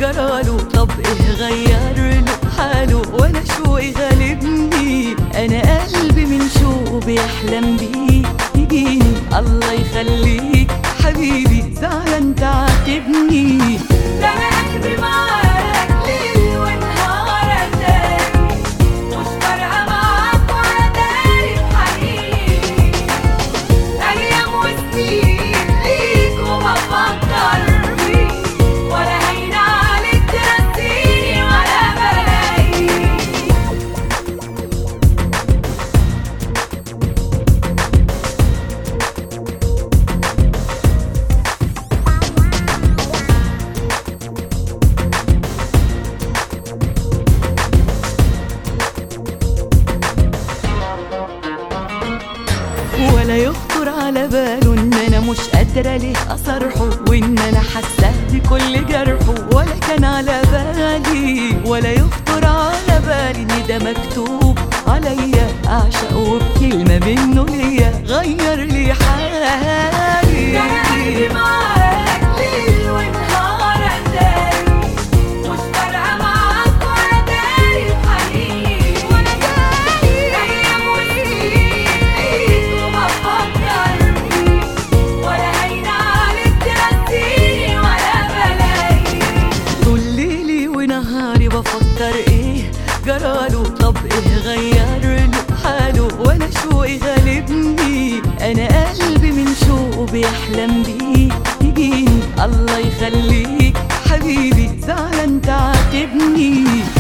جراله طب ايه غير له حاله وانا شوقي غالبني انا قلبي من شوق بيحلم بيك تجيني الله يخليك حبيبي زعلان تعاتبني ده انا قلبي معاك ليل ونهار اتاري مش فارقه معاك ولا داري بحنيني ايام وسنين ليك وبفكر فيك ولا هين عليك تنسيني ولا بلاقيك ولا يخطر على باله ان انا مش قادره ليه اصرحه وان انا حاسه بكل جرحه ولا كان على بالي ولا يخطر على بالي ان ده مكتوب عليا اعشقه بكلمه منه ليا غير لي حالي ده انا قلبي معاك ليل ونهار اتاري مش فارقه معاك ولا داري بحنيني ولا داري ايام وسنين ليك وبفكر فيك ولا هين عليك تنسيني ولا بلاقيك طول ليلي ونهاري بفكر ايه جراله طب ايه غير له حاله وانا شوقي غالبني انا قلبي من شوقه بيحلم بيك تجيني الله يخليك حبيبي زعلان تعاتبني